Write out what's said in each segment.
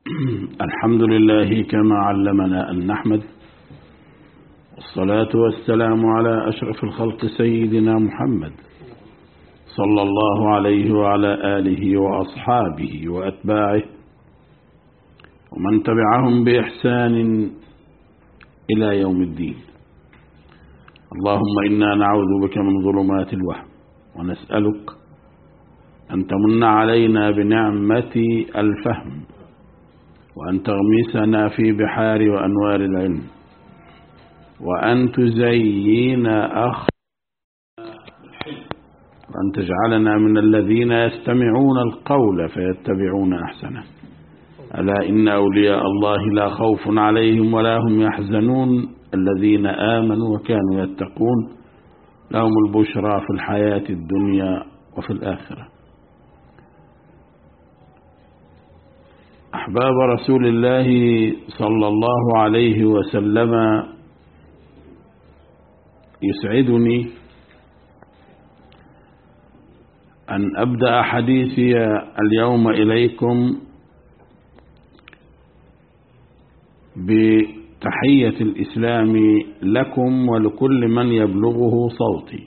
الحمد لله كما علمنا أن نحمد والصلاة والسلام على أشرف الخلق سيدنا محمد صلى الله عليه وعلى آله وأصحابه وأتباعه ومن تبعهم بإحسان إلى يوم الدين اللهم إنا نعوذ بك من ظلمات الوهم ونسألك أن تمن علينا بنعمة الفهم وأن تغمسنا في بحار وأنوار العلم وأن تزين أخ وأن تجعلنا من الذين يستمعون القول فيتبعون أحسنه ألا إن أولياء الله لا خوف عليهم ولا هم يحزنون الذين آمنوا وكانوا يتقون لهم البشرى في الحياة الدنيا وفي الآخرة أحباب رسول الله صلى الله عليه وسلم يسعدني أن أبدأ حديثي اليوم إليكم بتحية الإسلام لكم ولكل من يبلغه صوتي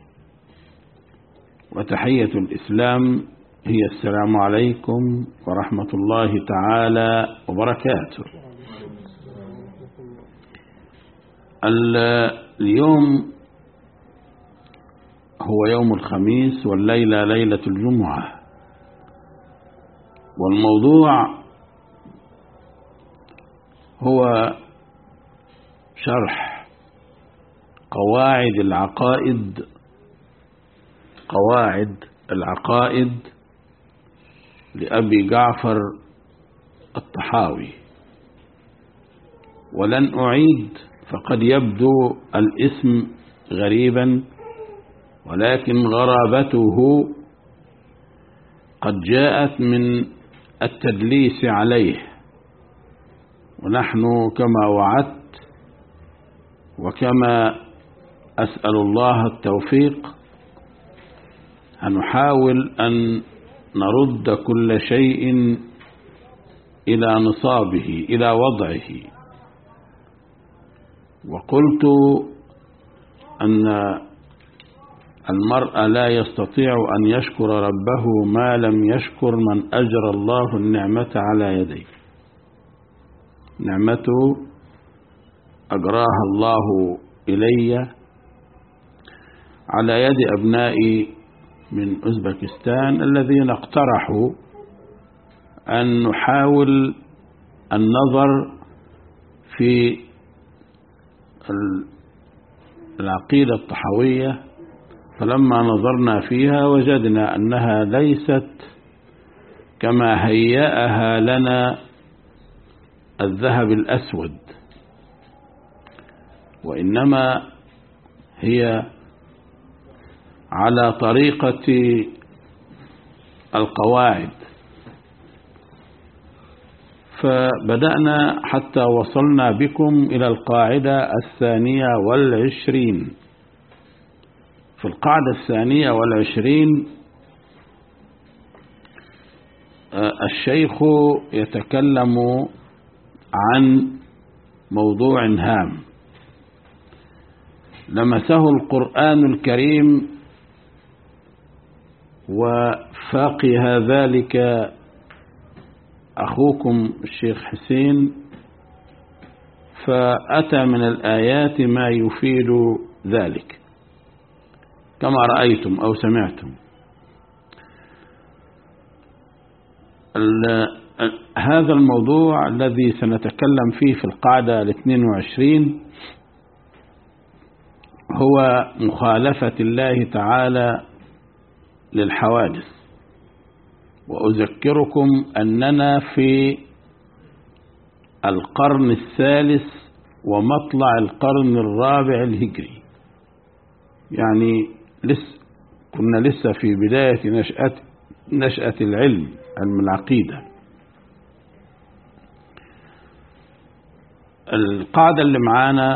وتحية الإسلام هي السلام عليكم ورحمة الله تعالى وبركاته اليوم هو يوم الخميس والليلة ليلة الجمعة والموضوع هو شرح قواعد العقائد قواعد العقائد لأبي جعفر الطحاوي ولن أعيد فقد يبدو الاسم غريبا ولكن غرابته قد جاءت من التدليس عليه ونحن كما وعدت وكما أسأل الله التوفيق هنحاول أن نرد كل شيء إلى نصابه إلى وضعه وقلت أن المرء لا يستطيع أن يشكر ربه ما لم يشكر من أجرى الله النعمة على يديه نعمته أجراها الله إلي على يد أبنائي من أوزبكستان الذين اقترحوا أن نحاول النظر في العقيدة الطحوية فلما نظرنا فيها وجدنا أنها ليست كما هيأها لنا الذهب الأسود وإنما هي على طريقة القواعد فبدأنا حتى وصلنا بكم إلى القاعدة الثانية والعشرين في القاعدة الثانية والعشرين الشيخ يتكلم عن موضوع هام لمسه القرآن الكريم وفاقها ذلك أخوكم الشيخ حسين فأتى من الآيات ما يفيد ذلك كما رأيتم أو سمعتم هذا الموضوع الذي سنتكلم فيه في القاعدة الاثنين وعشرين هو مخالفة الله تعالى للحوادث وأذكركم أننا في القرن الثالث ومطلع القرن الرابع الهجري يعني لسه كنا لسه في بداية نشأة, نشأة العلم علم العقيدة القاعدة اللي معانا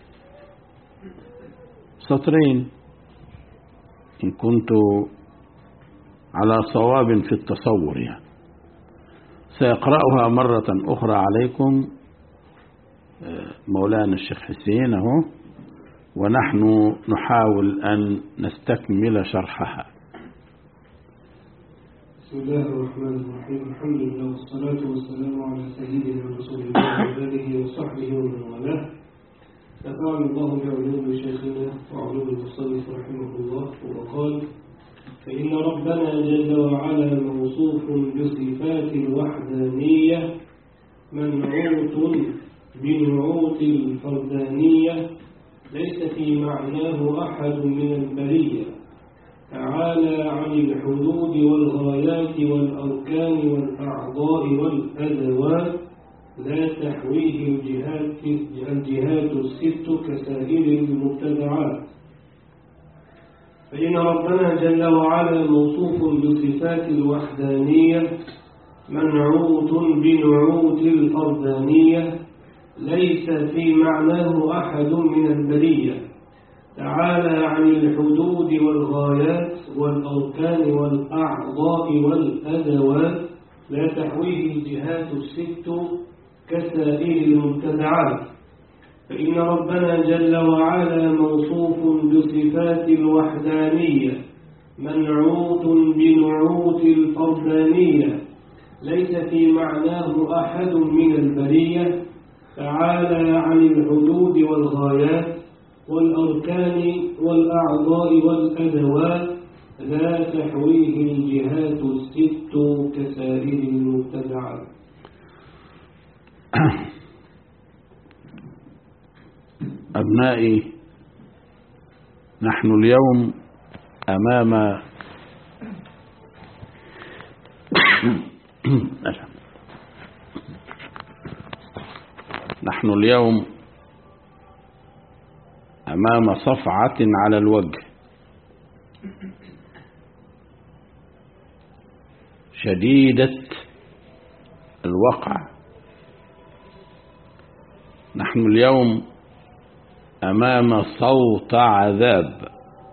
سطرين إن كنت على صواب في التصور يعني سيقرأها مرة أخرى عليكم مولانا الشيخ حسين اهو ونحن نحاول أن نستكمل شرحها بسم الله الرحمن الرحيم الحمد لله والصلاة والسلام على سيدنا رسول الله وآله وصحبه ومن والاه نفعل الله بعلوم شيخنا وعلوم المصنف رحمه الله وقال فإن ربنا جل وعلا موصوف بصفات الوحدانية منعوت بنعوت الفردانية ليس في معناه أحد من البرية تعالى عن الحدود والغايات والأركان والأعضاء والأدوات لا تحويه الجهات, الجهات الست كسائر المبتدعات فإن ربنا جل وعلا موصوف بصفات الوحدانية منعوت بنعوت الفردانية ليس في معناه أحد من البرية تعالى عن الحدود والغايات والأركان والأعضاء والأدوات لا تحويه الجهات الست كسائر المبتدعات فإن ربنا جل وعلا موصوف بصفات الوحدانية منعوت بنعوت الفردانية ليس في معناه أحد من البرية تعالى عن الحدود والغايات والأركان والأعضاء والأدوات لا تحويه الجهات الست كسائر المبتدعات أبنائي نحن اليوم أمام نحن اليوم أمام صفعة على الوجه شديدة الوقع نحن اليوم أمام صوت عذاب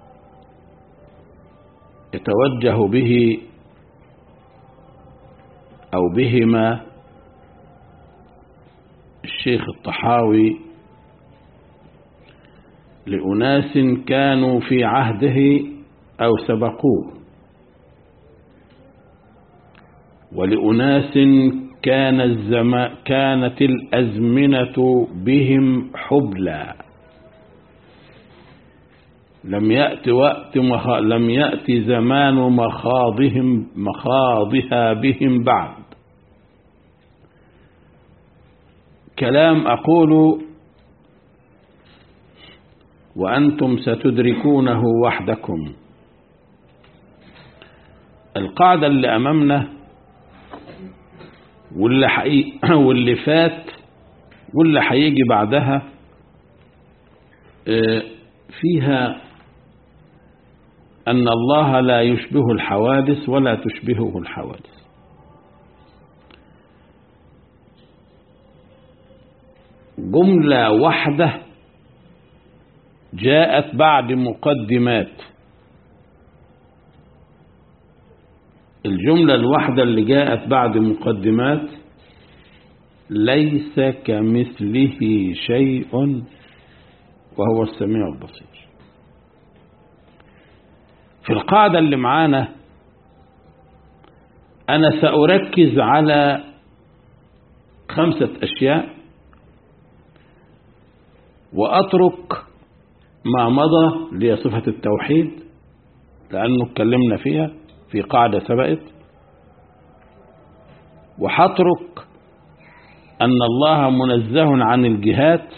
يتوجه به أو بهما الشيخ الطحاوي لأناس كانوا في عهده أو سبقوه ولأناس كان الزمان كانت الأزمنة بهم حبلى لم يأت وقت مخ... لم يأت زمان مخاضهم مخاضها بهم بعد كلام أقول وأنتم ستدركونه وحدكم القاعدة اللي أمامنا واللي, حي... واللي فات واللي هيجي بعدها فيها أن الله لا يشبه الحوادث ولا تشبهه الحوادث جملة واحدة جاءت بعد مقدمات الجملة الواحدة اللي جاءت بعد مقدمات ليس كمثله شيء وهو السميع البصير في القاعدة اللي معانا أنا سأركز على خمسة أشياء وأترك ما مضى لصفة التوحيد لأنه اتكلمنا فيها في قاعدة سبقت وحترك أن الله منزه عن الجهات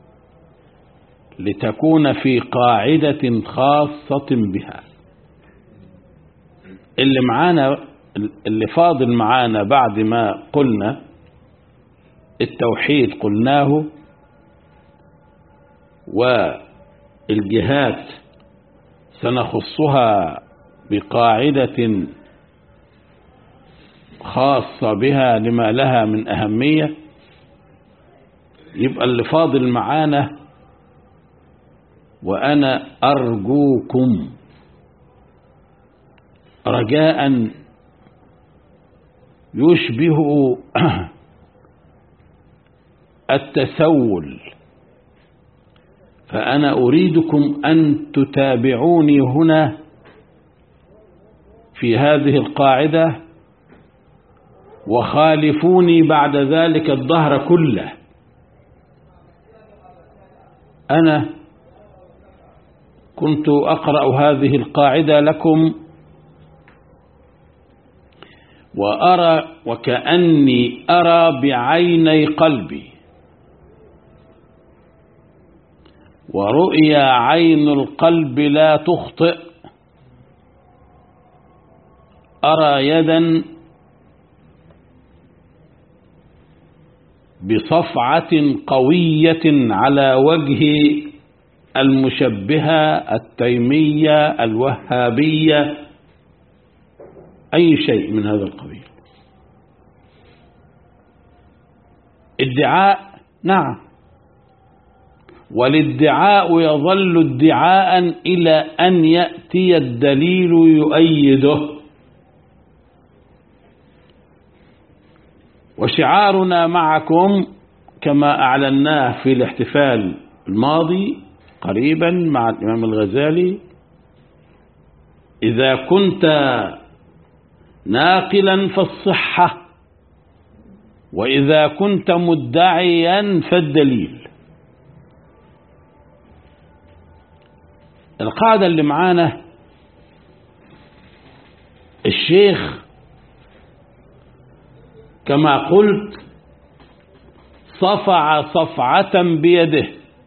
لتكون في قاعدة خاصة بها اللي معانا اللي فاضل معانا بعد ما قلنا التوحيد قلناه والجهات سنخصها بقاعدة خاصة بها لما لها من أهمية يبقى اللي فاضل معانا وأنا أرجوكم رجاء يشبه التسول فأنا أريدكم أن تتابعوني هنا في هذه القاعدة وخالفوني بعد ذلك الظهر كله أنا كنت أقرأ هذه القاعدة لكم وأرى وكأني أرى بعيني قلبي ورؤيا عين القلب لا تخطئ أرى يدا بصفعة قوية على وجه المشبهة التيمية الوهابية أي شيء من هذا القبيل ادعاء نعم والادعاء يظل ادعاء إلى أن يأتي الدليل يؤيده وشعارنا معكم كما أعلناه في الاحتفال الماضي قريبا مع الإمام الغزالي إذا كنت ناقلا فالصحة وإذا كنت مدعيا فالدليل القاعدة اللي معانا الشيخ كما قلت صفع صفعة بيده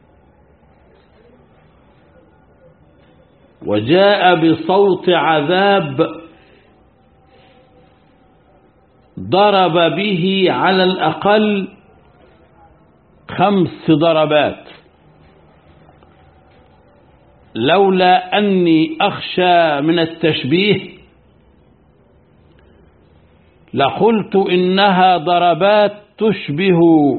وجاء بصوت عذاب ضرب به على الأقل خمس ضربات لولا أني أخشى من التشبيه لقلت إنها ضربات تشبه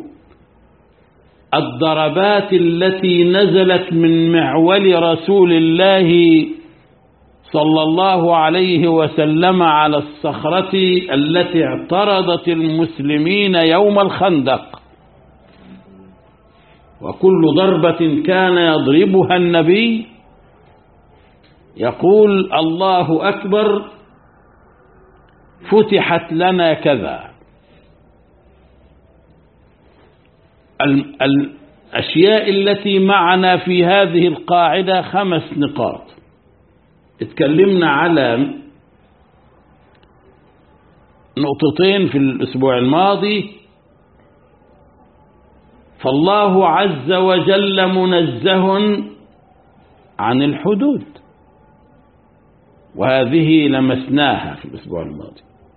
الضربات التي نزلت من معول رسول الله صلى الله عليه وسلم على الصخرة التي اعترضت المسلمين يوم الخندق وكل ضربة كان يضربها النبي يقول الله أكبر فتحت لنا كذا الأشياء التي معنا في هذه القاعدة خمس نقاط اتكلمنا على نقطتين في الأسبوع الماضي فالله عز وجل منزه عن الحدود وهذه لمسناها في الأسبوع الماضي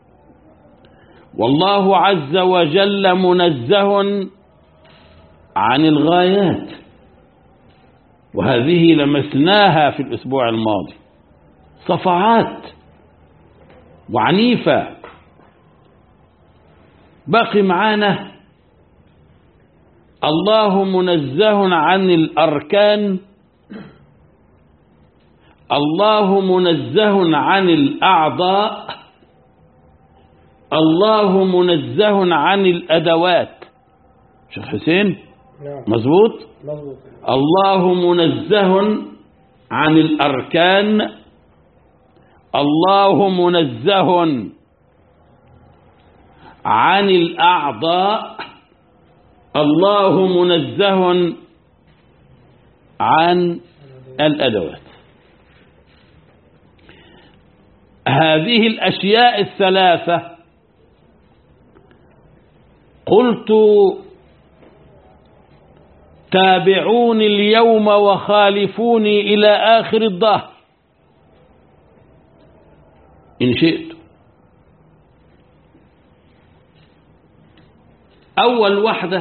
والله عز وجل منزه عن الغايات وهذه لمسناها في الأسبوع الماضي صفعات وعنيفة باقي معانا الله منزه عن الأركان الله منزه عن الأعضاء الله منزه عن الأدوات شيخ حسين نعم مظبوط مظبوط الله منزه عن الأركان الله منزه عن الأعضاء الله منزه عن الأدوات هذه الأشياء الثلاثة قلت تابعوني اليوم وخالفوني إلى آخر الظهر إن شئت أول وحدة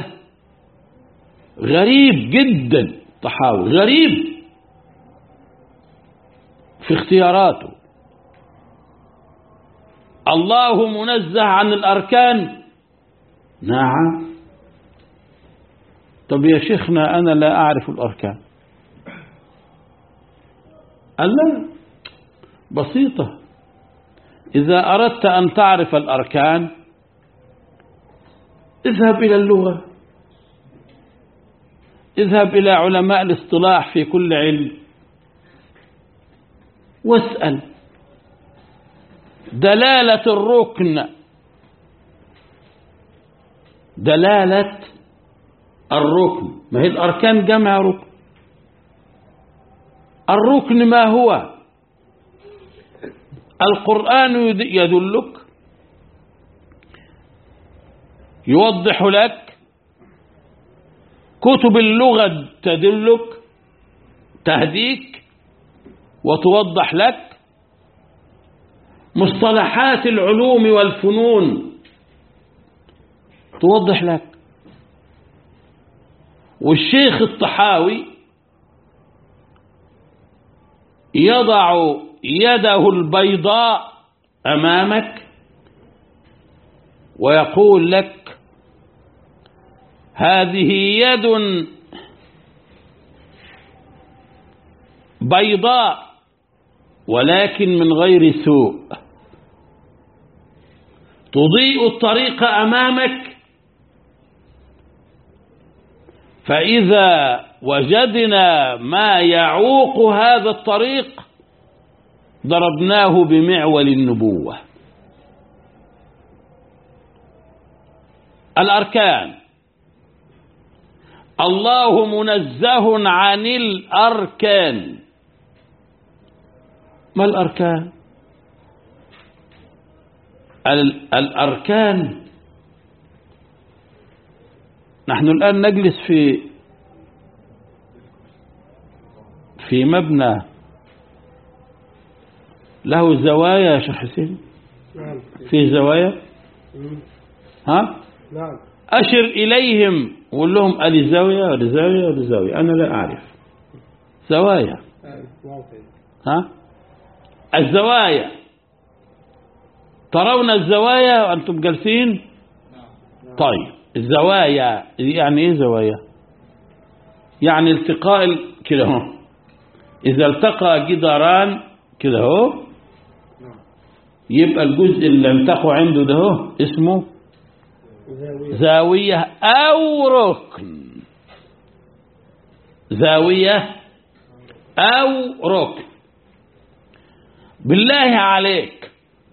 غريب جدا طحاوي غريب في اختياراته الله منزه عن الأركان نعم طب يا شيخنا أنا لا أعرف الأركان قال لا بسيطة إذا أردت أن تعرف الأركان اذهب إلى اللغة اذهب إلى علماء الاصطلاح في كل علم واسأل دلالة الركن دلالة الركن ما هي الأركان جمع ركن الركن ما هو القرآن يدلك يوضح لك كتب اللغة تدلك تهديك وتوضح لك مصطلحات العلوم والفنون توضح لك والشيخ الطحاوي يضع يده البيضاء أمامك ويقول لك هذه يد بيضاء ولكن من غير سوء تضيء الطريق أمامك فإذا وجدنا ما يعوق هذا الطريق ضربناه بمعول النبوة الأركان الله منزه عن الأركان ما الأركان الأركان نحن الآن نجلس في في مبنى له زوايا يا شيخ حسين نعم في زوايا ها نعم أشر إليهم وقول لهم ألي زاوية ولا زاوية ولا زاوية أنا لا أعرف زوايا واضح ها الزوايا ترون الزوايا وأنتم جالسين طيب الزوايا يعني إيه زوايا يعني التقاء ال- كده اهو إذا التقى جداران كده اهو يبقى الجزء اللي التقوا عنده ده اهو اسمه زاوية زاوية أو ركن زاوية أو ركن بالله عليك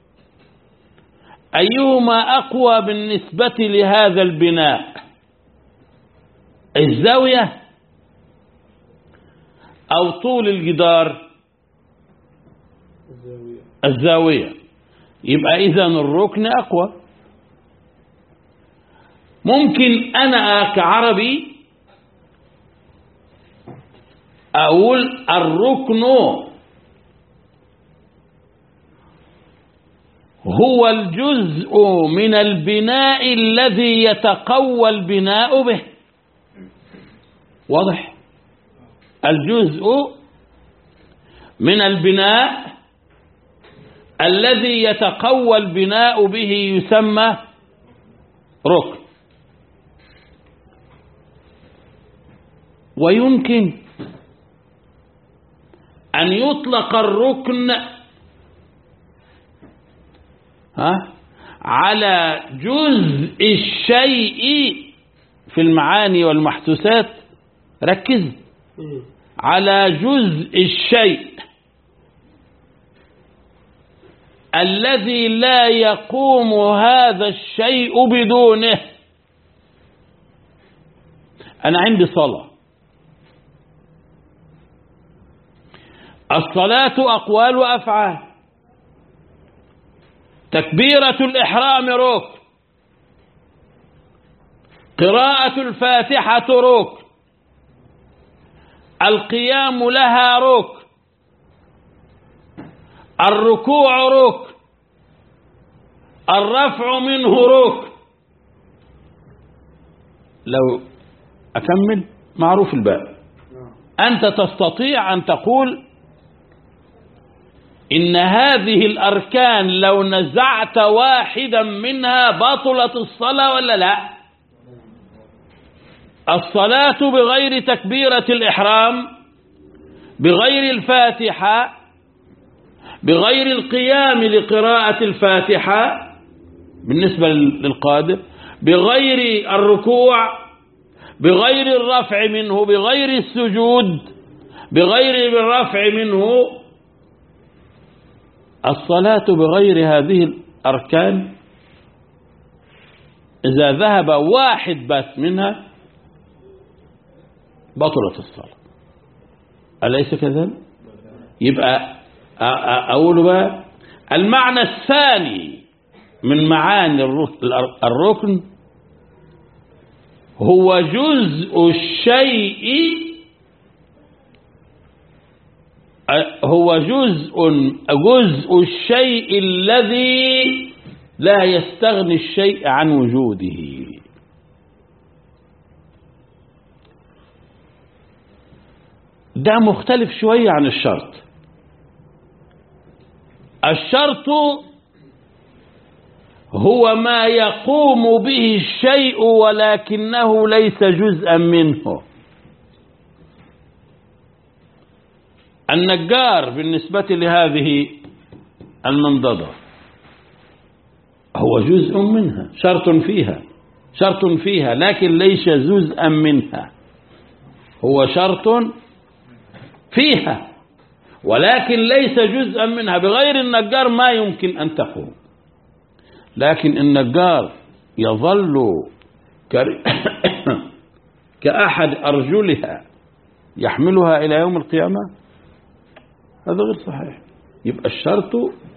أيهما أقوى بالنسبة لهذا البناء الزاوية أو طول الجدار الزاوية الزاوية يبقى إذا الركن أقوى ممكن أنا كعربي أقول الركن هو الجزء من البناء الذي يتقوى البناء به واضح الجزء من البناء الذي يتقوى البناء به يسمى ركن ويمكن أن يطلق الركن ها على جزء الشيء في المعاني والمحسوسات ركز على جزء الشيء الذي لا يقوم هذا الشيء بدونه أنا عندي صلاة الصلاة أقوال وأفعال تكبيرة الإحرام ركن قراءة الفاتحة ركن القيام لها ركن الركوع ركن الرفع منه ركن لو أكمل معروف الباب أنت تستطيع أن تقول إن هذه الأركان لو نزعت واحدا منها بطلت الصلاة ولا لا الصلاة بغير تكبيرة الإحرام بغير الفاتحة بغير القيام لقراءة الفاتحة بالنسبة للقادر بغير الركوع بغير الرفع منه بغير السجود بغير الرفع منه الصلاة بغير هذه الأركان إذا ذهب واحد بس منها بطلت الصلاة أليس كذلك يبقى أ- أ- أقول بقى المعنى الثاني من معاني الرك- الركن هو جزء الشيء أ- هو جزء جزء الشيء الذي لا يستغني الشيء عن وجوده ده مختلف شوية عن الشرط الشرط هو ما يقوم به الشيء ولكنه ليس جزءا منه النجار بالنسبة لهذه المنضدة هو جزء منها شرط فيها شرط فيها لكن ليس جزءا منها هو شرط فيها ولكن ليس جزءا منها بغير النجار ما يمكن أن تقوم لكن النجار يظل كر- كأحد أرجلها يحملها إلى يوم القيامة هذا غير صحيح يبقى الشرط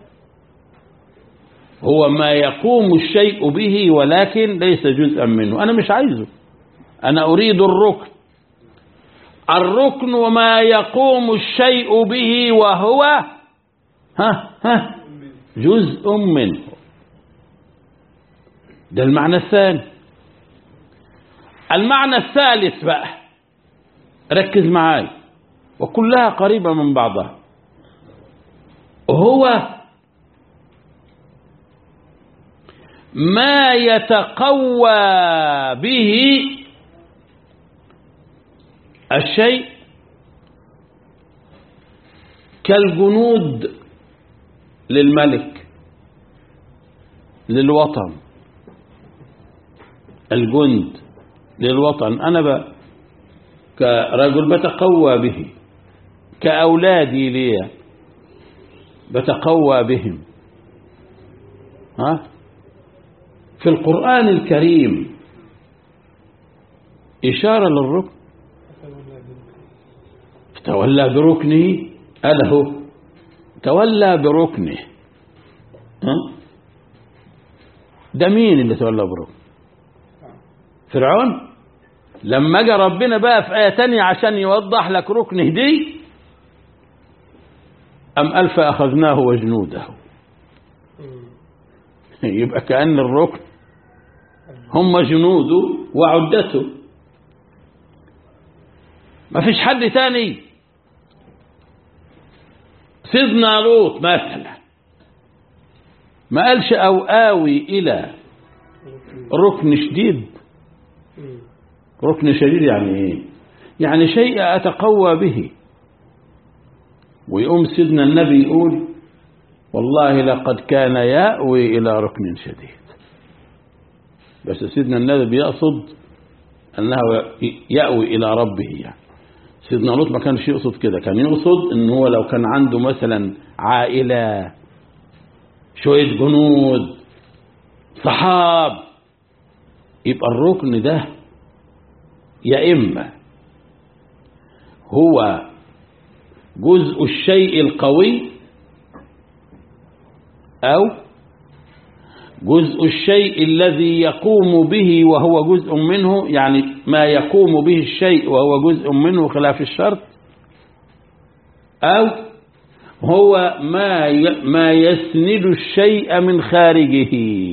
هو ما يقوم الشيء به ولكن ليس جزءا منه أنا مش عايزه أنا أريد الركن الركن وما يقوم الشيء به وهو ها ها جزء منه ده المعنى الثاني المعنى الثالث بقى ركز معاي وكلها قريبة من بعضها هو ما يتقوى به الشيء كالجنود للملك للوطن الجند للوطن أنا ب... كرجل بتقوى به كأولادي لي بتقوى بهم ها في القرآن الكريم إشارة للركن تولى بركنه أله تولى بركنه ها؟ ده مين اللي تولى بركنه فرعون لما جاء ربنا بقى في آية تانية عشان يوضح لك ركنه دي أم ألف أخذناه وجنوده يبقى كأن الركن هم جنوده وعدته ما فيش حد تاني سيدنا لوط مثلا ما قالش أو آوي إلى ركن شديد ركن شديد يعني إيه يعني شيء أتقوى به ويقوم سيدنا النبي يقول والله لقد كان يأوي إلى ركن شديد بس سيدنا النبي يقصد أنه يأوي إلى ربه يعني سيدنا لوط ما كانش يقصد كده كان يقصد ان هو لو كان عنده مثلا عائلة شوية جنود صحاب يبقى الركن ده يا إما هو جزء الشيء القوي أو جزء الشيء الذي يقوم به وهو جزء منه يعني ما يقوم به الشيء وهو جزء منه خلاف الشرط أو هو ما ما يسند الشيء من خارجه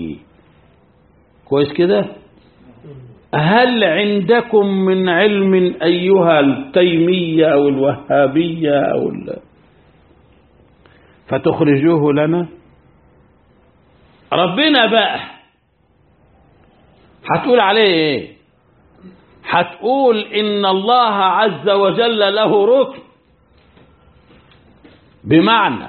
كويس كده هل عندكم من علم أيها التيمية أو الوهابية أو ال... فتخرجوه لنا ربنا بقى هتقول عليه ايه هتقول ان الله عز وجل له ركن بمعنى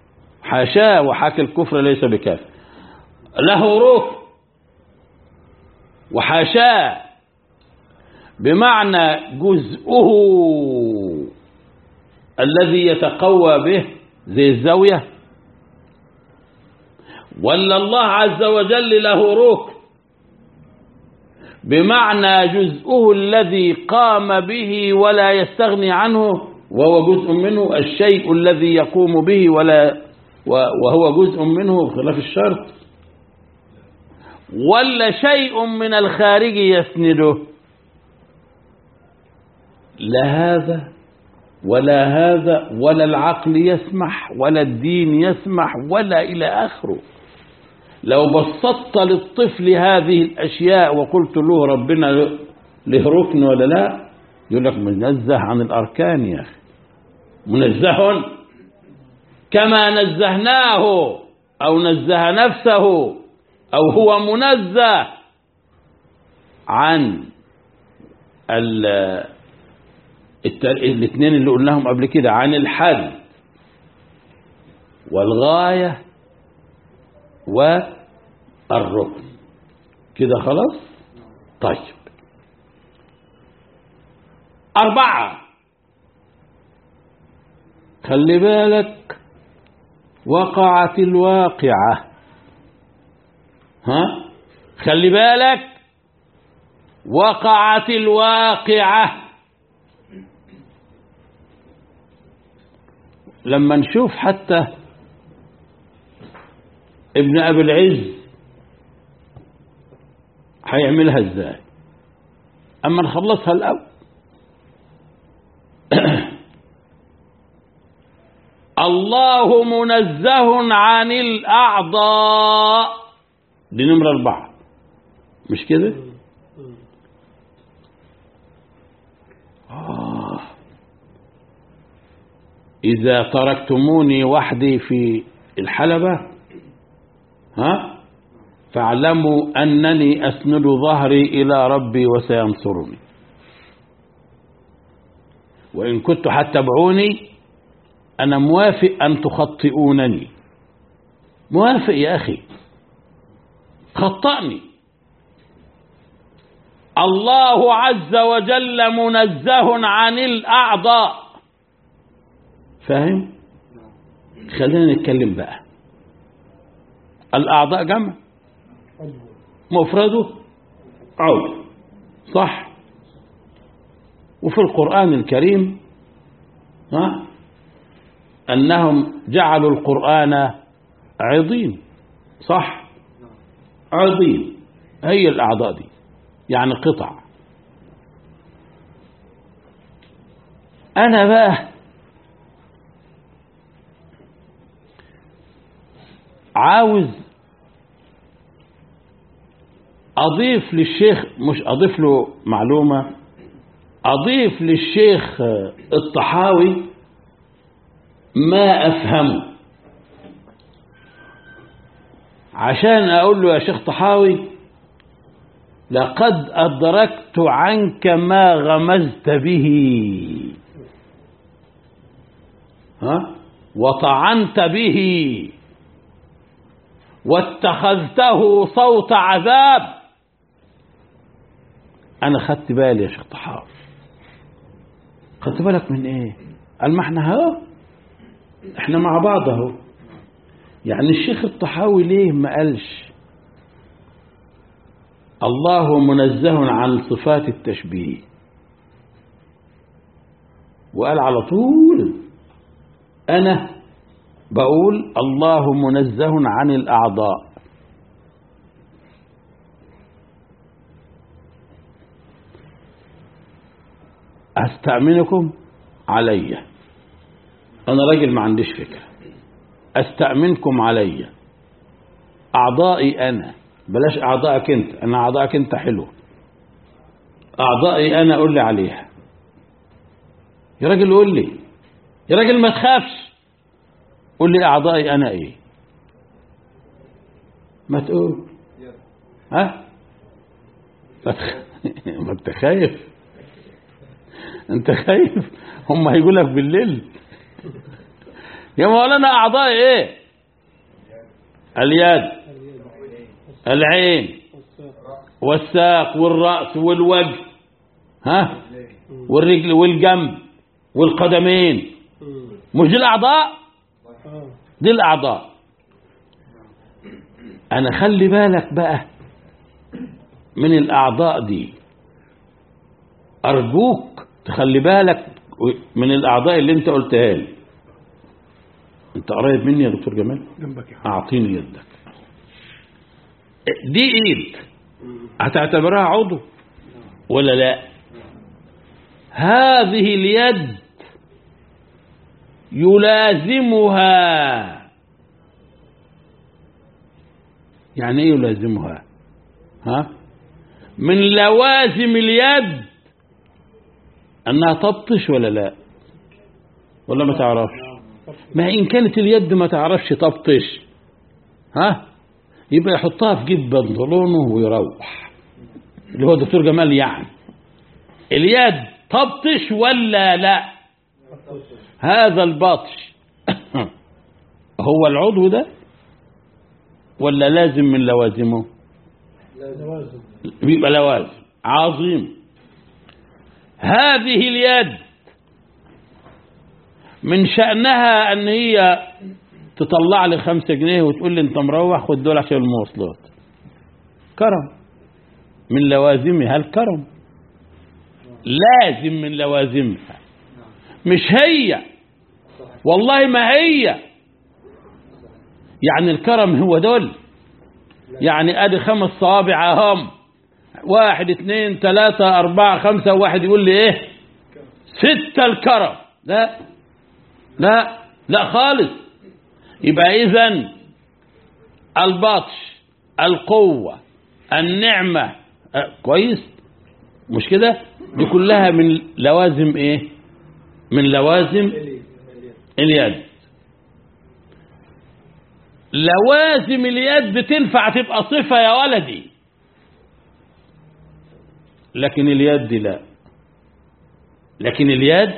حاشاه وحاكي الكفر ليس بكافر له ركن وحاشاه بمعنى جزءه الذي يتقوى به زي الزاوية ولا الله عز وجل له ركن بمعنى جزءه الذي قام به ولا يستغني عنه وهو جزء منه الشيء الذي يقوم به ولا وهو جزء منه بخلاف الشرط ولا شيء من الخارج يسنده لا هذا ولا هذا ولا العقل يسمح ولا الدين يسمح ولا إلى آخره لو بسطت للطفل هذه الأشياء وقلت له ربنا له ركن ولا لا يقول لك منزه عن الأركان يا أخي منزه كما نزهناه أو نزه نفسه أو هو منزه عن الاثنين اللي قلناهم قبل كده عن الحد والغاية والركن كده خلاص طيب أربعة خلي بالك وقعت الواقعة ها خلي بالك وقعت الواقعة لما نشوف حتى ابن أبي العز هيعملها ازاي أما نخلصها الأول الله منزه عن الأعضاء دي نمرة أربعة مش كده آه. إذا تركتموني وحدي في الحلبة ها فاعلموا أنني أسند ظهري إلى ربي وسينصرني وإن كنت هتبعوني أنا موافق أن تخطئونني موافق يا أخي خطأني الله عز وجل منزه عن الأعضاء فاهم خلينا نتكلم بقى الأعضاء جمع مفرده عضو صح وفي القرآن الكريم ها أنهم جعلوا القرآن عظيم صح عظيم هي الأعضاء دي يعني قطع أنا بقى عاوز أضيف للشيخ مش أضيف له معلومة أضيف للشيخ الطحاوي ما أفهمه عشان أقول له يا شيخ طحاوي لقد أدركت عنك ما غمزت به ها وطعنت به واتخذته صوت عذاب أنا خدت بالي يا شيخ طحاوي خدت بالك من إيه قال ما احنا اهو احنا مع بعض اهو يعني الشيخ الطحاوي ليه ما قالش الله منزه عن صفات التشبيه وقال على طول أنا بقول الله منزه عن الأعضاء أستأمنكم علي أنا راجل ما عنديش فكرة أستأمنكم علي أعضائي أنا بلاش أعضائك أنت أنا أعضائك أنت حلو أعضائي أنا قول لي عليها يا راجل قول لي يا راجل ما تخافش قول لي أعضائي أنا إيه ما تقول ها ما تخ- ما انت خايف انت خايف هم هيقول لك بالليل يا مولانا أعضائي إيه اليد العين والساق والرأس والوجه ها والرجل والجنب والقدمين مم. مش دي الأعضاء اه دي الأعضاء أنا خلي بالك بقى من الأعضاء دي أرجوك تخلي بالك من الأعضاء اللي أنت قلتها لي أنت قريب مني يا دكتور جمال جنبك يا حبيبي أعطيني يدك دي إيد هتعتبرها عضو ولا لا هذه اليد يلازمها يعني ايه يلازمها ها من لوازم اليد انها تبطش ولا لا ولا ما تعرفش ما ان كانت اليد ما تعرفش تبطش ها يبقى يحطها في جيب بنطلونه ويروح اللي هو دكتور جمال يعني اليد تبطش ولا لا هذا البطش هو العضو ده ولا لازم من لوازمه لوازم بيبقى لوازم عظيم هذه اليد من شأنها أن هي تطلع لي خمسة جنيه وتقول لي أنت مروح خد دول عشان المواصلات كرم من لوازمها الكرم لازم من لوازمها مش هي والله ما هي يعني الكرم هو دول يعني ادي خمس صوابع اهم واحد اثنين ثلاثة أربعة خمسة واحد يقول لي ايه ستة الكرم لا لا لا خالص يبقى اذا البطش القوة النعمة أه كويس مش كده دي كلها من لوازم ايه من لوازم اليد لوازم اليد تنفع تبقى صفة يا ولدي لكن اليد لا لكن اليد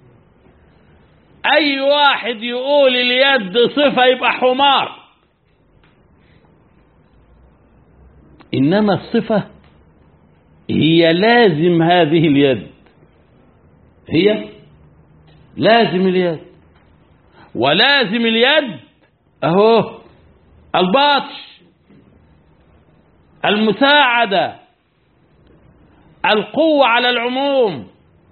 أي واحد يقول اليد صفة يبقى حمار إنما الصفة هي لازم هذه اليد هي لازم اليد ولازم اليد اهو البطش المساعدة القوة على العموم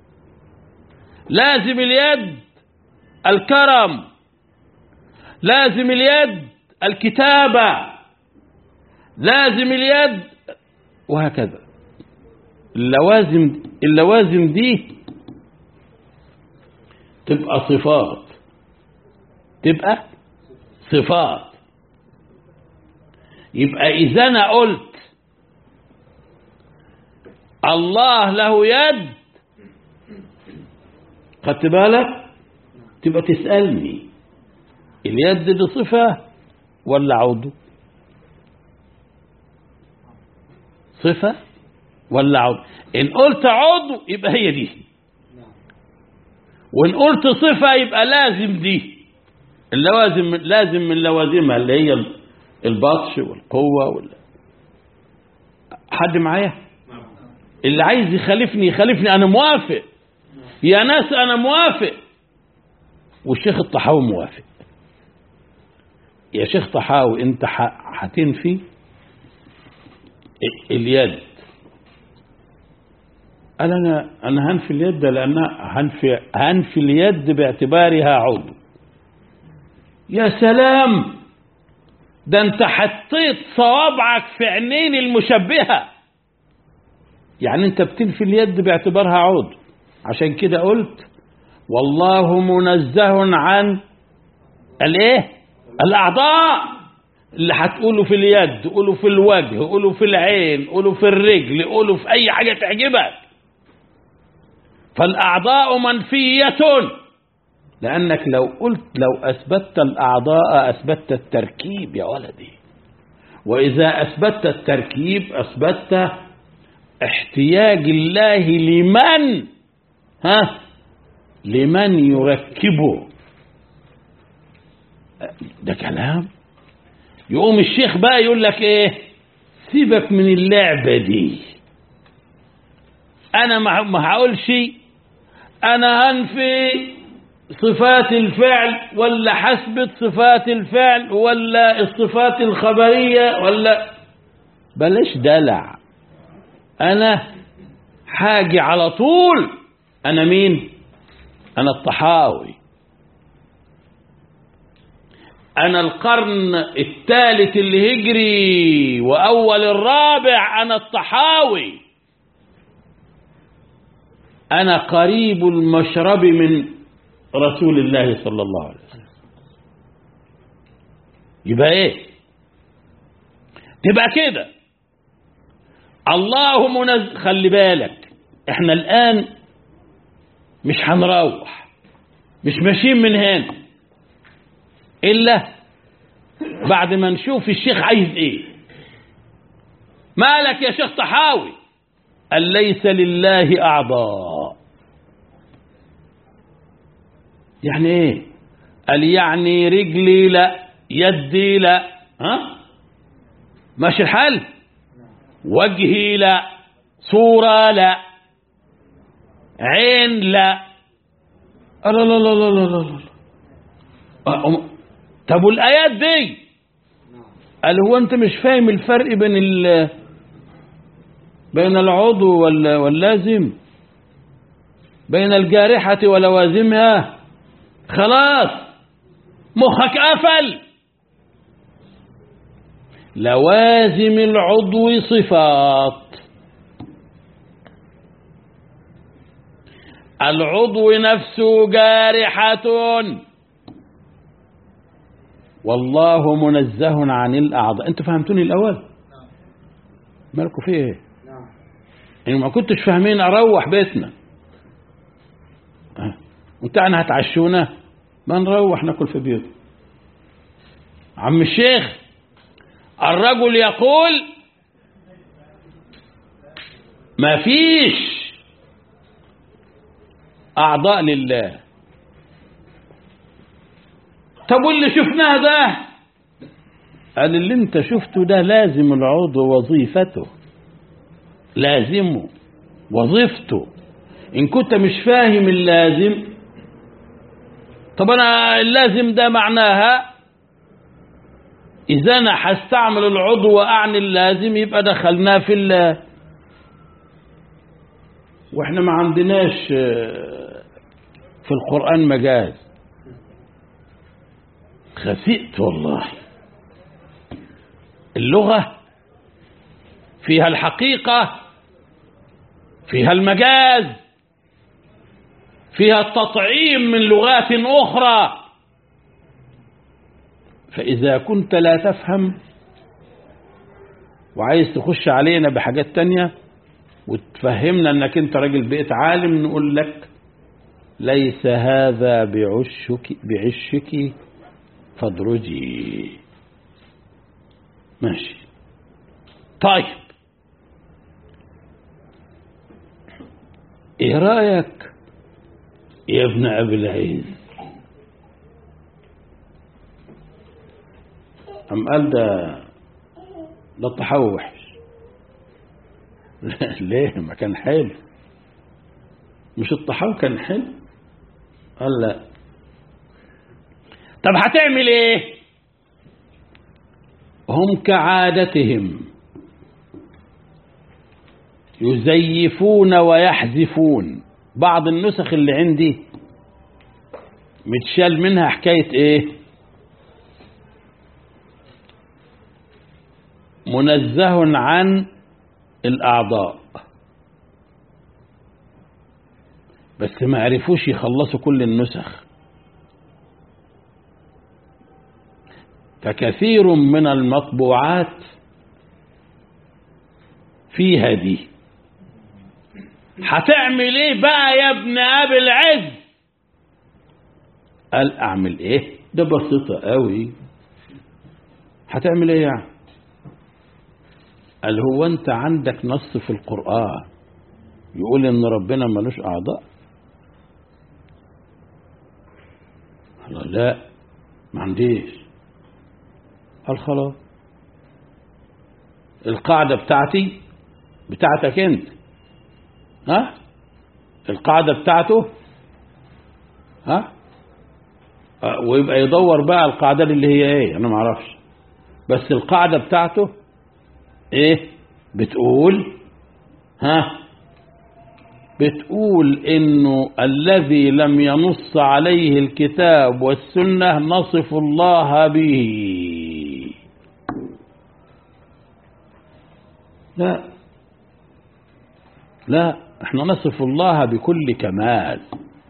لازم اليد الكرم لازم اليد الكتابة لازم اليد وهكذا اللوازم اللوازم دي تبقى صفات تبقى صفات يبقى إذا أنا قلت الله له يد خدت بالك تبقى تسألني اليد دي صفة ولا عضو صفة ولا عضو إن قلت عضو يبقى هي دي وإن قلت صفة يبقى لازم دي اللوازم لازم من لوازمها اللي هي البطش والقوة وال... حد معايا اللي عايز يخالفني يخالفني أنا موافق يا ناس أنا موافق والشيخ الطحاوي موافق يا شيخ طحاوي انت ح- هتنفي اليد قال انا انا هنفي اليد لانها هنفي هنفي اليد باعتبارها عضو يا سلام ده انت حطيت صوابعك في عينين المشبهه يعني انت بتنفي اليد باعتبارها عضو عشان كده قلت والله منزه عن الايه الاعضاء اللي هتقوله في اليد قوله في الوجه قوله في العين قوله في الرجل قوله في اي حاجه تعجبك فالاعضاء منفيه لانك لو قلت لو اثبتت الاعضاء اثبتت التركيب يا ولدي واذا اثبتت التركيب اثبتت احتياج الله لمن ها لمن يركبه ده كلام يقوم الشيخ بقى يقول لك ايه سيبك من اللعبة دي أنا ما ما هقولش أنا هنفي صفات الفعل ولا حسبة صفات الفعل ولا الصفات الخبرية ولا بلاش دلع أنا حاجة على طول أنا مين أنا الطحاوي أنا القرن الثالث الهجري وأول الرابع أنا الطحاوي أنا قريب المشرب من رسول الله صلى الله عليه وسلم يبقى إيه تبقى كده الله منزل خلي بالك احنا الآن مش هنروح مش ماشيين من هنا إلا بعد ما نشوف الشيخ عايز إيه مالك يا شيخ طحاوي قال ليس لله أعضاء يعني إيه قال يعني رجلي لا يدي لا ها ماشي الحال وجهي لا صورة لا عين لا لا لا لا لا لا لا لا طب والآيات دي قال هو أنت مش فاهم الفرق بين ال بين العضو وال- واللازم بين الجارحة ولوازمها خلاص مخك قفل لوازم العضو صفات العضو نفسه جارحة والله منزه عن الأعضاء أنتوا فهمتوني الأول مالكوا فيه إيه نعم يعني ما كنتش فاهمين أروح بيتنا أه. وتعنا هتعشونا ما نروح ناكل في بيوت عم الشيخ الرجل يقول ما فيش أعضاء لله طب واللي شفناه ده قال اللي انت شفته ده لازم العضو وظيفته لازمه وظيفته ان كنت مش فاهم اللازم طب انا اللازم ده معناها اذا انا هستعمل العضو واعني اللازم يبقى دخلناه في الله واحنا ما عندناش آه، في القرآن مجاز خسئت والله اللغة فيها الحقيقة فيها المجاز فيها التطعيم من لغات أخرى فإذا كنت لا تفهم وعايز تخش علينا بحاجات تانية وتفهمنا انك انت راجل بقيت عالم نقول لك ليس هذا بعشك بعشك فادرجي ماشي طيب ايه رايك يا ابن ابي العز ام قال ده ده الطحاوي وحش لا، ليه ما كان حلو مش الطحاوي كان حلو قال لا طب هتعمل ايه هم كعادتهم يزيفون ويحذفون بعض النسخ اللي عندي متشال منها حكاية ايه منزه عن الأعضاء بس ما عرفوش يخلصوا كل النسخ فكثير من المطبوعات فيها دي هتعمل ايه بقى يا ابن ابي العز قال اعمل ايه ده بسيطة قوي هتعمل ايه يعني قال هو انت عندك نص في القرآن يقول ان ربنا ملوش اعضاء قال لا ما عنديش قال خلاص القاعدة بتاعتي بتاعتك انت ها القاعدة بتاعته ها أه، ويبقى يدور بقى القاعدة اللي هي ايه انا معرفش بس القاعدة بتاعته ايه بتقول ها بتقول انه الذي لم ينص عليه الكتاب والسنة نصف الله به لا لا احنا نصف الله بكل كمال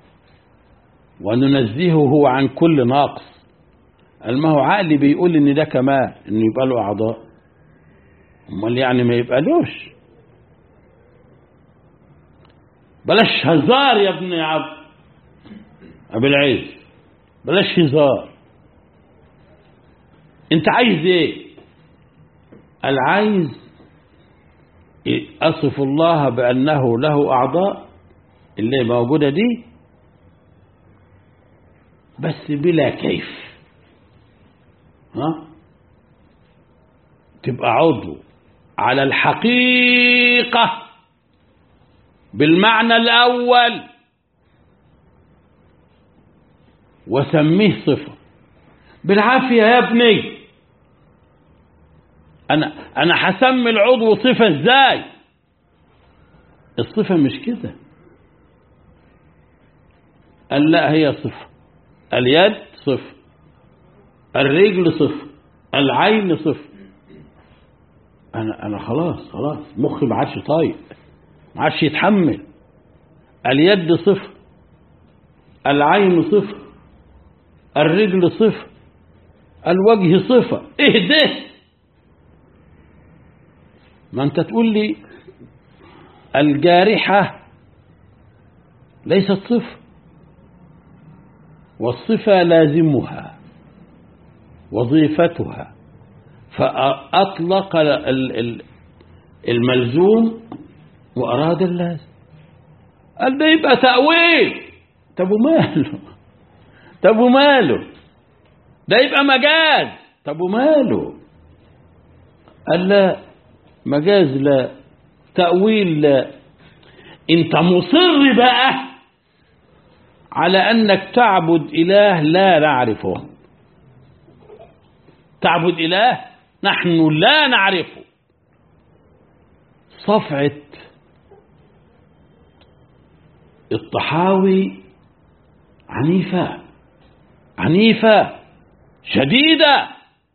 وننزهه عن كل نقص ما هو عقلي بيقول ان ده كمال انه يبقى له اعضاء امال يعني ما يبقى لوش بلاش هزار يا ابن عبد ابو العز بلاش هزار انت عايز ايه العايز أصف الله بأنه له أعضاء اللي موجودة دي بس بلا كيف ها تبقى عضو على الحقيقة بالمعنى الأول وسميه صفة بالعافية يا ابني أنا أنا هسمي العضو صفة إزاي؟ الصفة مش كده قال لا هي صفة اليد صفة الرجل صفة العين صفة أنا أنا خلاص خلاص مخي ما عادش طايق ما عادش يتحمل اليد صفة العين صفة الرجل صفة الوجه صفة ايه ده ما انت تقول لي الجارحة ليست صفة والصفة لازمها وظيفتها فأطلق الملزوم وأراد اللازم قال ده يبقى تأويل طب وماله طب وماله ده يبقى مجاز طب وماله قال لا مجاز لا تأويل لا انت مصر بقى على انك تعبد اله لا نعرفه تعبد اله نحن لا نعرفه صفعة الطحاوي عنيفة عنيفة شديدة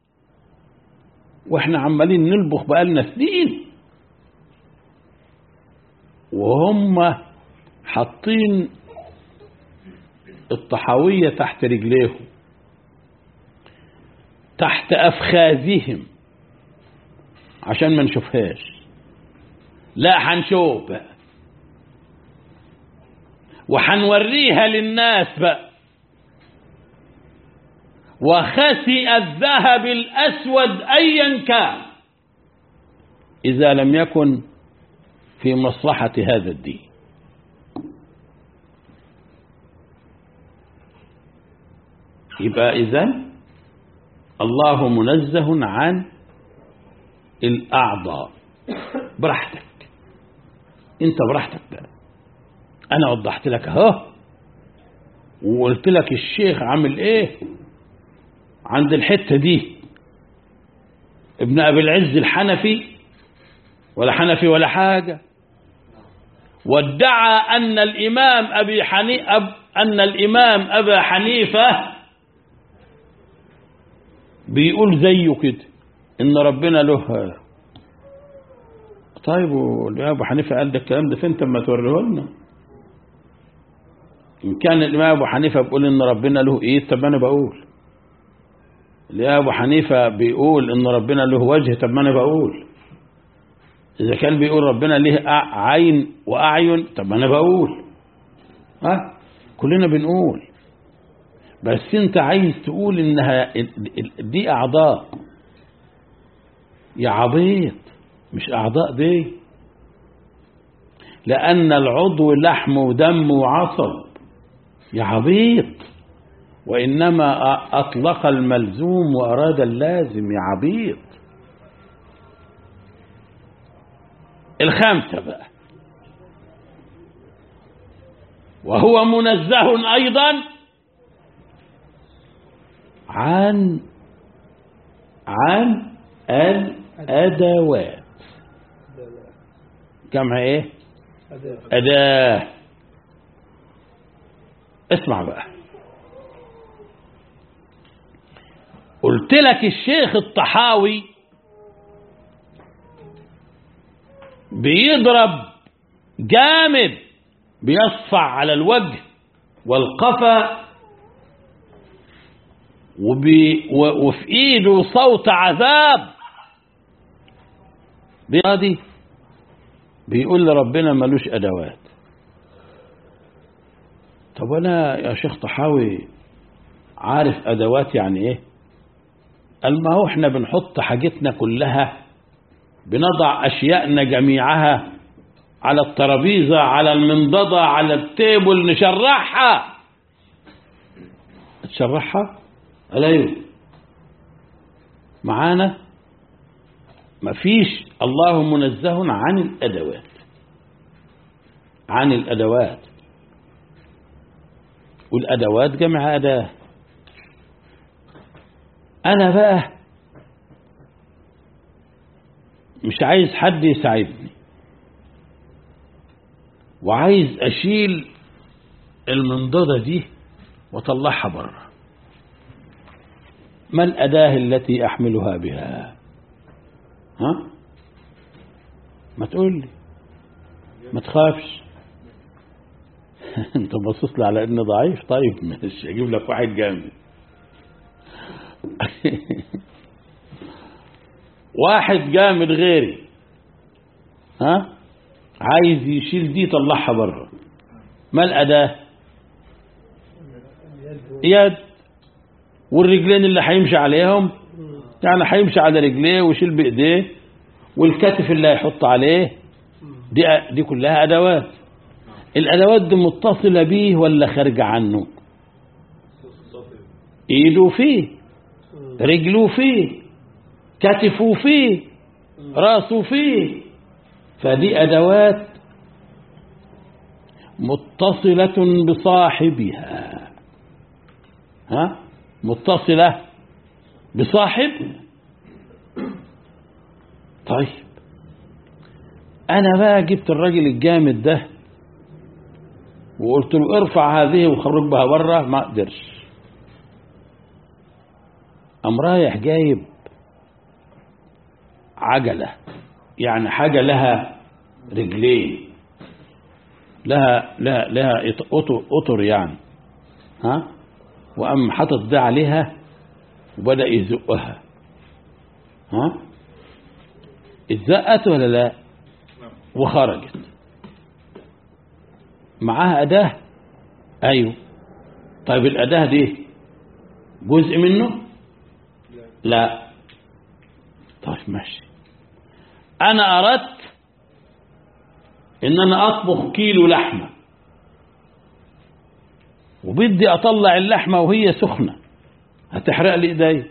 واحنا عمالين نلبخ بقالنا سنين وهم حاطين الطحاوية تحت رجليهم تحت أفخاذهم عشان ما نشوفهاش لا هنشوف بقى وحنوريها للناس بقى وخسئ الذهب الأسود أيا كان إذا لم يكن في مصلحة هذا الدين يبقى إذن الله منزه عن الأعضاء براحتك انت براحتك بقى انا وضحت لك اهو وقلت لك الشيخ عامل ايه عند الحتة دي ابن ابي العز الحنفي ولا حنفي ولا حاجة وادعى ان الامام ابي حنيفة أب ان الامام ابا حنيفة بيقول زيه كده ان ربنا له طيب والإمام أبو حنيفة قال ده الكلام ده فين ما توريه لنا إن كان الإمام أبو حنيفة بيقول إن ربنا له إيه طب أنا بقول الإمام أبو حنيفة بيقول إن ربنا له وجه طب ما أنا بقول إذا كان بيقول ربنا له عين وأعين طب ما أنا بقول ها كلنا بنقول بس أنت عايز تقول إنها دي أعضاء يا عبيط مش أعضاء دي لأن العضو لحم ودم وعصب يا عبيط وإنما أطلق الملزوم وأراد اللازم يا عبيط الخامسة بقى وهو منزه أيضا عن عن الأدوات جمع ايه أداة أداة اسمع بقى قلت لك الشيخ الطحاوي بيضرب جامد بيصفع على الوجه والقفا وبي و- وفي ايده صوت عذاب بيادي بيقول لربنا ملوش ادوات طب انا يا شيخ طحاوي عارف ادوات يعني ايه قال ما هو احنا بنحط حاجتنا كلها بنضع اشياءنا جميعها على الترابيزه على المنضده على التيبل نشرحها تشرحها قال ايوه معانا مفيش الله منزه عن الادوات عن الادوات والادوات جمع اداه انا بقى مش عايز حد يساعدني وعايز اشيل المنضده دي واطلعها بره ما الاداه التي احملها بها ها ما تقول لي ما تخافش انت باصص لي على اني ضعيف طيب ماشي اجيب لك واحد جامد واحد جامد غيري ها عايز يشيل دي يطلعها بره ما الاداه يد والرجلين اللي هيمشي عليهم يعني هيمشي على رجليه ويشيل بايديه والكتف اللي هيحط عليه دي دي كلها ادوات الادوات دي متصله بيه ولا خارجه عنه ايده فيه رجله فيه كتفه فيه راسه فيه فدي ادوات متصله بصاحبها ها متصله بصاحبها طيب انا بقى جبت الراجل الجامد ده وقلت له ارفع هذه وخرج بها بره ما قدرش قام رايح جايب عجلة يعني حاجة لها رجلين لها لها لها إط- أطر, أطر يعني ها وقام حاطط ده عليها وبدأ يزقها ها اتزقت ولا لا وخرجت معاها أداة أيوه طيب الأداة دي جزء منه لا طيب ماشي أنا أردت إن أنا أطبخ كيلو لحمة وبدي أطلع اللحمة وهي سخنة هتحرق لي إيدي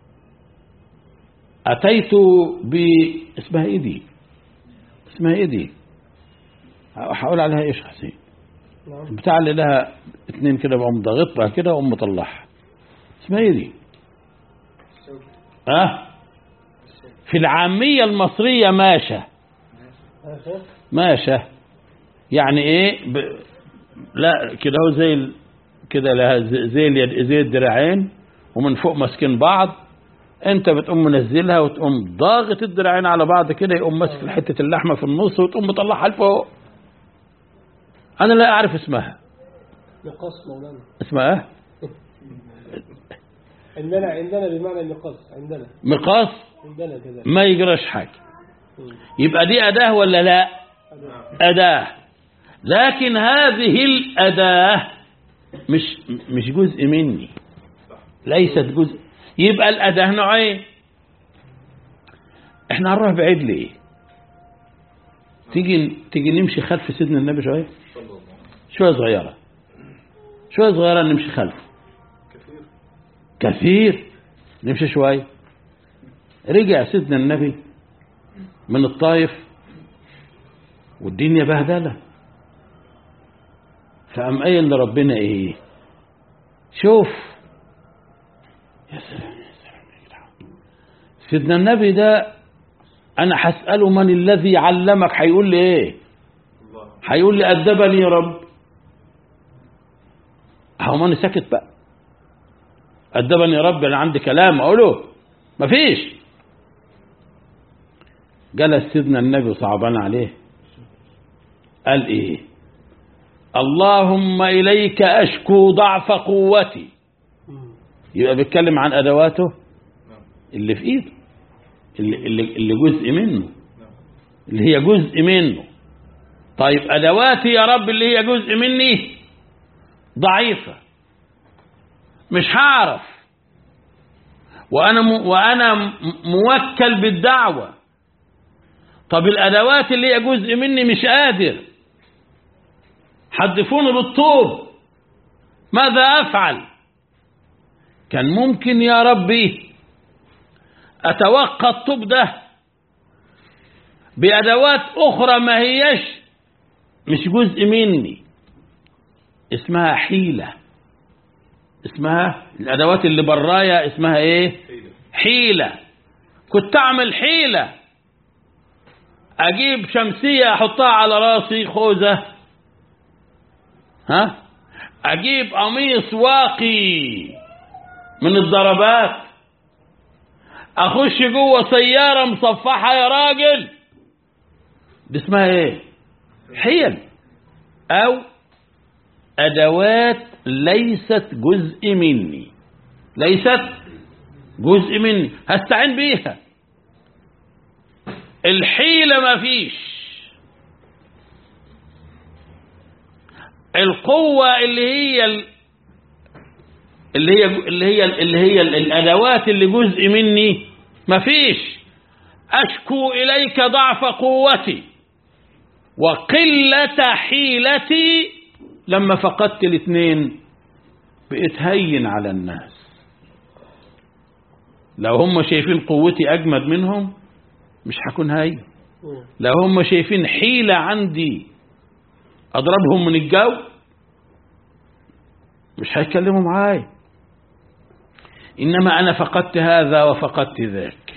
أتيت ب اسمها إيه دي اسمها إيه دي هقول عليها إيش حسين نعم بتاع اللي لها اتنين كده بقوم ضاغطها كده وأقوم مطلعها اسمها إيه دي ها في العامية المصرية ماشة ماشي ماشة يعني ايه ب... لا كده هو زي ال... كده لها زي زي اليد زي الدراعين ومن فوق ماسكين بعض انت بتقوم منزلها وتقوم ضاغط الدراعين على بعض كده يقوم ماسك حتة اللحمة في النص وتقوم مطلعها لفوق انا لا اعرف اسمها مقص مولانا اسمها ايه عندنا عندنا بمعنى المقص عندنا مقاس عندنا كذلك ما يجراش حاجة مم. يبقى دي أداة ولا لا أداة. أداة لكن هذه الأداة مش مش جزء مني ليست جزء يبقى الأداة نوعين احنا هنروح بعيد ليه تيجي تيجي نمشي خلف سيدنا النبي شوية شوية صغيرة شوية صغيرة نمشي خلفه كثير نمشي شوية رجع سيدنا النبي من الطائف والدنيا بهدلة فقام قايل لربنا ايه شوف يا سلام يا سلام يا جدعان. سيدنا النبي ده انا هسأله من الذي علمك هيقول لي ايه هيقول لي أدبني يا رب هو ماني ساكت بقى أدبني يا رب أنا عندي كلام أقوله مفيش جلس سيدنا النبي صعبان عليه قال إيه اللهم إليك أشكو ضعف قوتي يبقى بيتكلم عن أدواته اللي في إيده اللي, اللي, اللي جزء منه اللي هي جزء منه طيب أدواتي يا رب اللي هي جزء مني ضعيفة مش هعرف وأنا م... وأنا م- موكل بالدعوة طب الأدوات اللي هي جزء مني مش قادر حدفوني بالطوب ماذا أفعل كان ممكن يا ربي أتوقع الطوب ده بأدوات أخرى ما هيش مش جزء مني اسمها حيلة اسمها الأدوات اللي برايا اسمها ايه حيلة كنت أعمل حيلة أجيب شمسية أحطها على راسي خوذة ها أجيب قميص واقي من الضربات أخش جوه سيارة مصفحة يا راجل دي اسمها ايه حيل او ادوات ليست جزء مني ليست جزء مني هستعين بيها الحيلة ما فيش القوة اللي هي ال- اللي هي اللي هي اللي هي الادوات اللي جزء مني ما فيش اشكو اليك ضعف قوتي وقلة حيلتي لما فقدت الاثنين بقيت هين على الناس لو هم شايفين قوتي أجمد منهم مش هكون هين لو هم شايفين حيلة عندي أضربهم من الجو مش هيكلموا معايا إنما أنا فقدت هذا وفقدت ذاك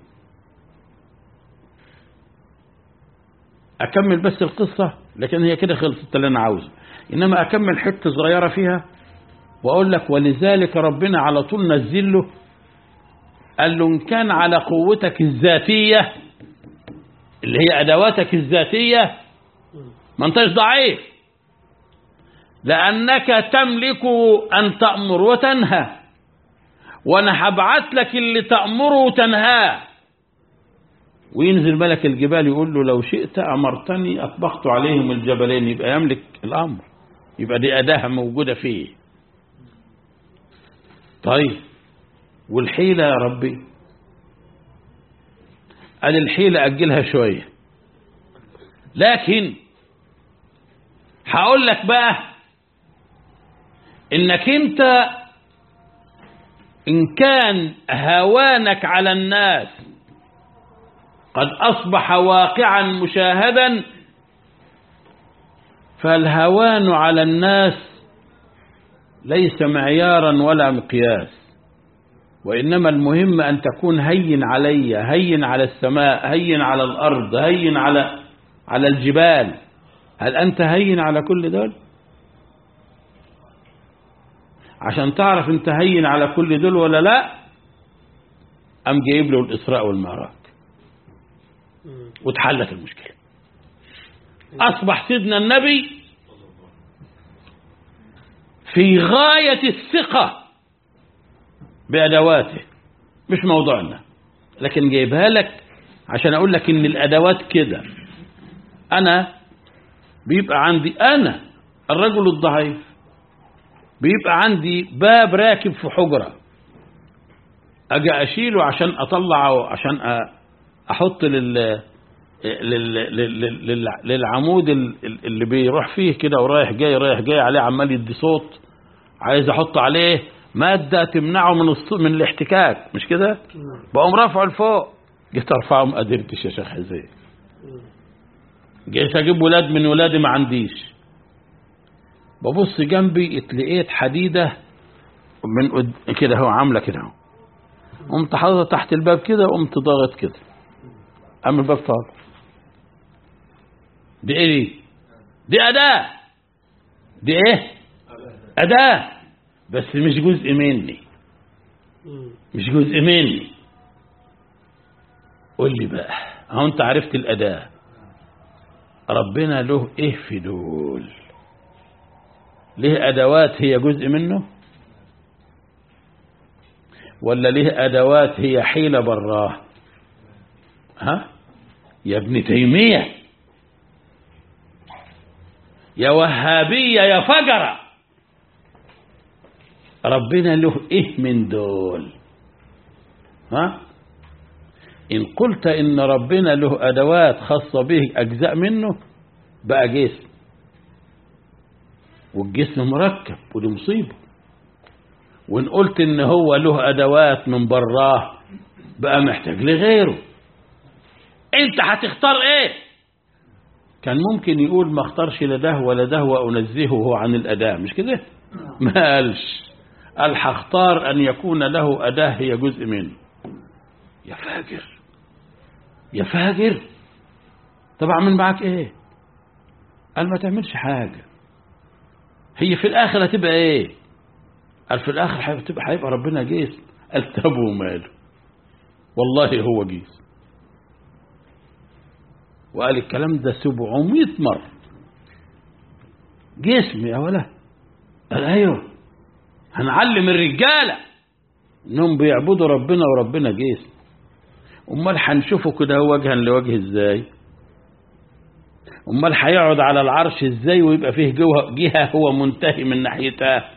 أكمل بس القصة لكن هي كده خلصت اللي أنا عاوزه إنما أكمل حتة صغيرة فيها وأقول لك ولذلك ربنا على طول نزل له قال له إن كان على قوتك الذاتية اللي هي أدواتك الذاتية ما انتش ضعيف لأنك تملك أن تأمر وتنهى وأنا هبعت لك اللي تأمره وتنهاه وينزل ملك الجبال يقول له لو شئت أمرتني أطبقت عليهم الجبلين يبقى يملك الأمر يبقى دي أداة موجودة فيه طيب والحيلة يا ربي قال الحيلة أجلها شوية لكن هقول لك بقى انك انت ان كان هوانك على الناس قد اصبح واقعا مشاهدا فالهوان على الناس ليس معيارا ولا مقياس وإنما المهم أن تكون هين علي هين على السماء هين على الأرض هين على على الجبال هل أنت هين على كل دول عشان تعرف أنت هين على كل دول ولا لا أم جايب له الإسراء والمعراج وتحلت المشكلة أصبح سيدنا النبي في غاية الثقة بأدواته مش موضوعنا لكن جايبها لك عشان أقول لك إن الأدوات كده أنا بيبقى عندي أنا الرجل الضعيف بيبقى عندي باب راكب في حجرة أجي أشيله عشان أطلعه عشان أحط لل لل- لل- لل- للعمود ال- اللي بيروح فيه كده ورايح جاي رايح جاي عليه عمال يدي صوت عايز احط عليه مادة تمنعه من الص- من الاحتكاك مش كده بقوم رافعه لفوق جيت ارفعه ما قدرتش يا شيخ حزين جيت اجيب ولاد من ولادي ما عنديش ببص جنبي اتلقيت حديدة من قد... كده هو عاملة كده اهو قمت حاططها تحت الباب كده قمت ضاغط كده قام الباب طالع دي ايه دي دي أداة دي ايه أداة بس مش جزء مني مم. مش جزء مني قول لي بقى اهو انت عرفت الأداة ربنا له ايه في دول ليه أدوات هي جزء منه ولا ليه أدوات هي حيلة براه ها يا ابن تيمية يا وهابية يا فجرة ربنا له ايه من دول ها إن قلت إن ربنا له أدوات خاصة به أجزاء منه بقى جسم والجسم مركب ودي مصيبة وإن قلت إن هو له أدوات من براه بقى محتاج لغيره أنت هتختار إيه كان ممكن يقول ما اختارش لا ده ولا ده وأنزهه عن الأداة مش كده ما قالش قال هختار أن يكون له أداة هي جزء منه يا فاجر يا فاجر طب اعمل معاك ايه قال ما تعملش حاجة هي في الاخر هتبقى ايه قال في الاخر هتبقى هيبقى ربنا جسم قال طب وماله والله هو جسم وقال الكلام ده 700 مرة جسم يا ولا قال ايوه هنعلم الرجالة انهم بيعبدوا ربنا وربنا جسم امال هنشوفه كده وجها لوجه ازاي امال هيقعد على العرش ازاي ويبقى فيه جوه جهه هو منتهي من ناحيتها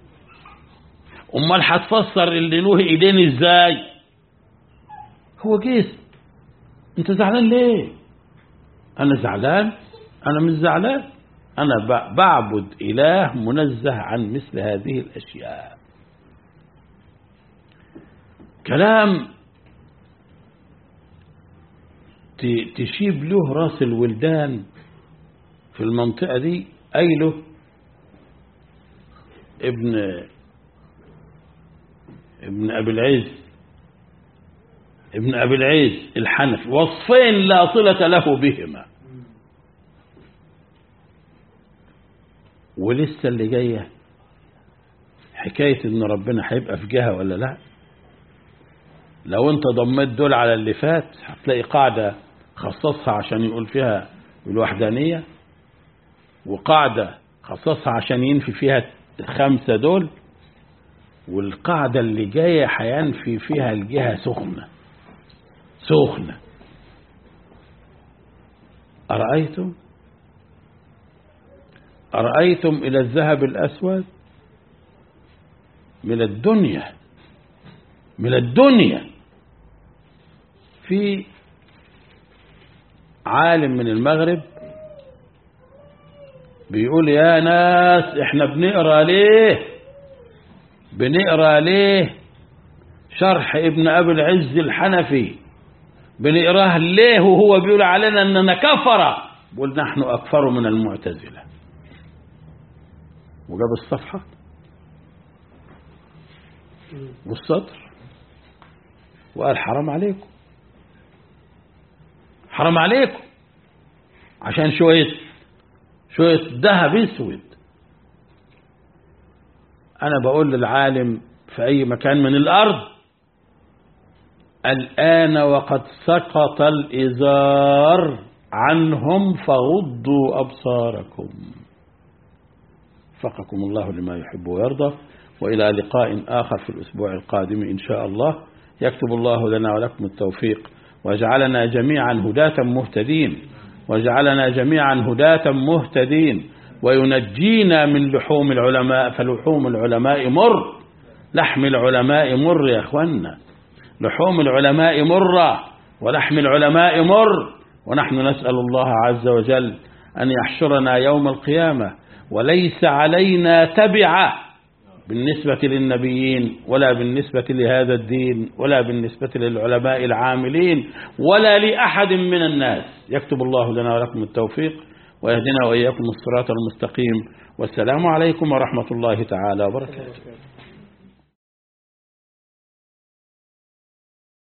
امال هتفسر اللي له ايدين ازاي هو جسم انت زعلان ليه انا زعلان انا مش زعلان انا ب- بعبد اله منزه عن مثل هذه الاشياء كلام ت- تشيب له راس الولدان في المنطقة دي قايله ابن ابن أبي العز ابن أبي العز الحنفي وصفين لا صلة له بهما ولسه اللي جاية حكاية ان ربنا هيبقى في جهة ولا لا لو انت ضميت دول على اللي فات هتلاقي قاعدة خصصها عشان يقول فيها الوحدانية وقاعدة خصصها عشان ينفي فيها الخمسة دول والقاعدة اللي جاية هينفي فيها الجهة سخنة سخنة أرأيتم أرأيتم إلى الذهب الأسود من الدنيا من الدنيا في عالم من المغرب بيقول يا ناس احنا بنقرا ليه بنقرا ليه شرح ابن ابي العز الحنفي بنقراه ليه وهو بيقول علينا اننا كفره بقول نحن اكفر من المعتزله وجاب الصفحه والسطر وقال حرام عليكم حرام عليكم عشان شوية شوية ذهب اسود أنا بقول للعالم في أي مكان من الأرض الآن وقد سقط الإزار عنهم فغضوا أبصاركم وفقكم الله لما يحب ويرضى وإلى لقاء آخر في الأسبوع القادم إن شاء الله يكتب الله لنا ولكم التوفيق واجعلنا جميعا هداة مهتدين واجعلنا جميعا هداة مهتدين وينجينا من لحوم العلماء فلحوم العلماء مر لحم العلماء مر يا أخوانا لحوم العلماء مرة ولحم العلماء مر ونحن نسأل الله عز وجل أن يحشرنا يوم القيامة وليس علينا تبعه بالنسبة للنبيين ولا بالنسبة لهذا الدين ولا بالنسبة للعلماء العاملين ولا لأحد من الناس يكتب الله لنا ولكم التوفيق ويهدنا وإياكم الصراط المستقيم والسلام عليكم ورحمة الله تعالى وبركاته